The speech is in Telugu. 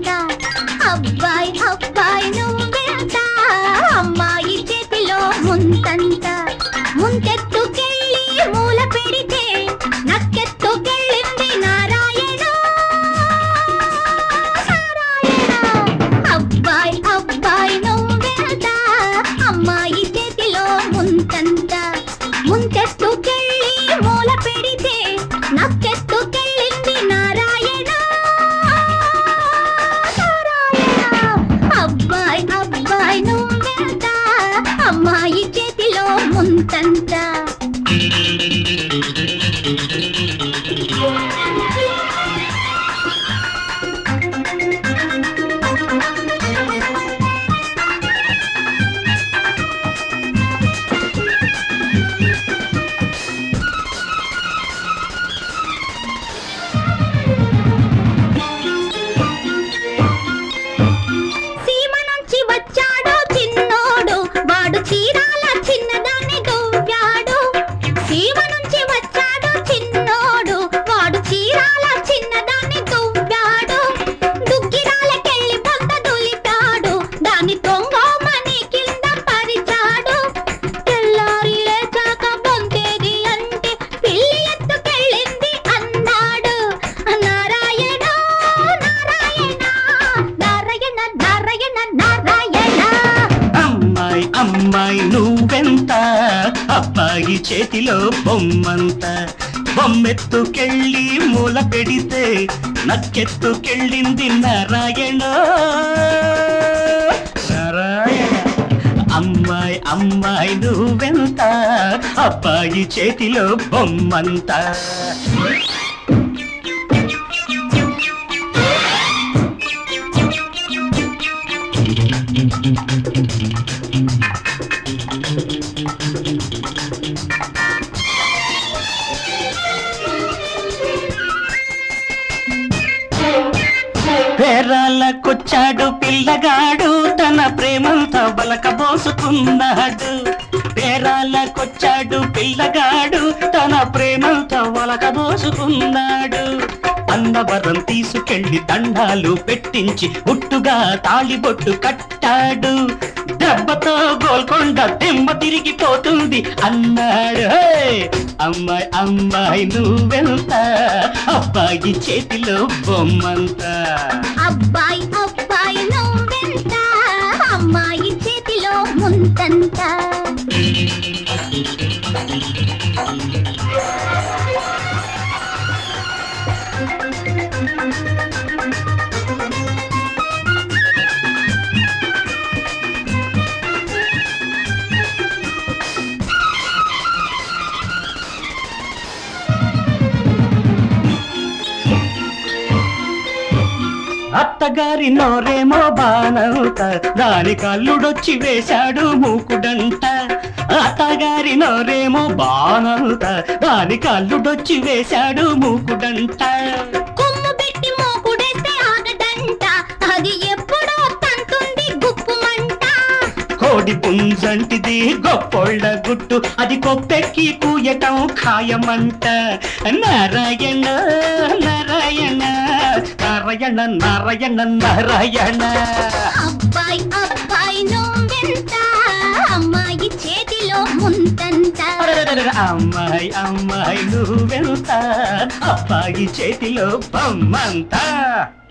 ముంతంత అబ్బాయి అబ్బాయి నువ్వెంత అమ్మాయి చేతిలో ముంతంత ముంతెత్తుకెళ్ళి మూల పెడితే నక్కెత్తుకెళ్ళింది నారాయణ నారాయణ అబ్బాయి అబ్బాయి నువ్వెంత అమ్మాయి చేతిలో ముంతంత ముంతెత్తుకెళ్ళి మూల పెడితే నక్కెత్తుకెళ్ళింది నారాయణ నారాయణ అబ్బాయి అబ్బాయి నువ్వెంత అమ్మాయి చేతిలో ముంతంత సీమ నుంచి వచ్చాడు చిన్నోడు వాడు చీరాల చిన్నదాన్ని దువ్వాడు సీమ నుంచి వచ్చాడు చిన్నోడు వాడు చీరాల చిన్నదాన్ని దువ్వాడు దుగ్గిరాలకెళ్ళి పొంత దులిపాడు దాన్ని తొంగమని కింద పరిచాడు తెల్లారి లేచాక బొంతేది అంటే పిల్లి ఎత్తుకెళ్ళింది అన్నాడు నారాయణ నారాయణ నారాయణ నారాయణ నారాయణ అమ్మాయి అమ్మాయి నువ్వెంత అబ్బాయి చేతిలో బొమ్మంత బొమ్మెత్తుకెళ్ళి మూల పెడితే నక్కెత్తుకెళ్ళింది నారాయణ నారాయణ అమ్మాయి అమ్మాయి నువ్వెంత అబ్బాయి చేతిలో బొమ్మంత పేరాలకొచ్చాడు పిల్లగాడు తన ప్రేమంతా బలకబోసుకున్నాడు పేరాలకొచ్చాడు పిల్లగాడు తన ప్రేమంతా వలకబోసుకున్నాడు అన్నవరం తీసుకెళ్లి దండాలు పెట్టించి గుట్టుగా తాళిబొట్టు కట్టాడు దెబ్బతో గోల్కొండ దెమ్మ తిరిగిపోతుంది అన్నాడు హే! అమ్మాయి అమ్మాయి నువ్వెంత అబ్బాయి చేతిలో బొమ్మంత అబ్బాయి అబ్బాయి నువ్వెంత అమ్మాయి చేతిలో ముంతంత అత్తగారి నోరేమో బాణవుత దాని కల్లుడొచ్చి వేశాడు మూకుడంట అత్తగారి నోరేమో బాణవుత దాని కల్లుడొచ్చి వేశాడు మూకుడంట కొమ్ము పెట్టి మోకుడేస్తే ఆగదంట అది ఎప్పుడో తంతుంది గుప్పుమంట కోడి పుంజంటిది గొప్పోళ్ళ గుట్టు అది కొప్పెక్కి కూయటం ఖాయమంట నారాయణ నారాయణ నారాయణ నారాయణ నారాయణ అబ్బాయి అబ్బాయి నువ్వెంత అమ్మాయి చేతిలో ముంతంత అరెరెరెరె, అమ్మాయి అమ్మాయి నువ్వెంత అబ్బాయి చేతిలో బొమ్మంతా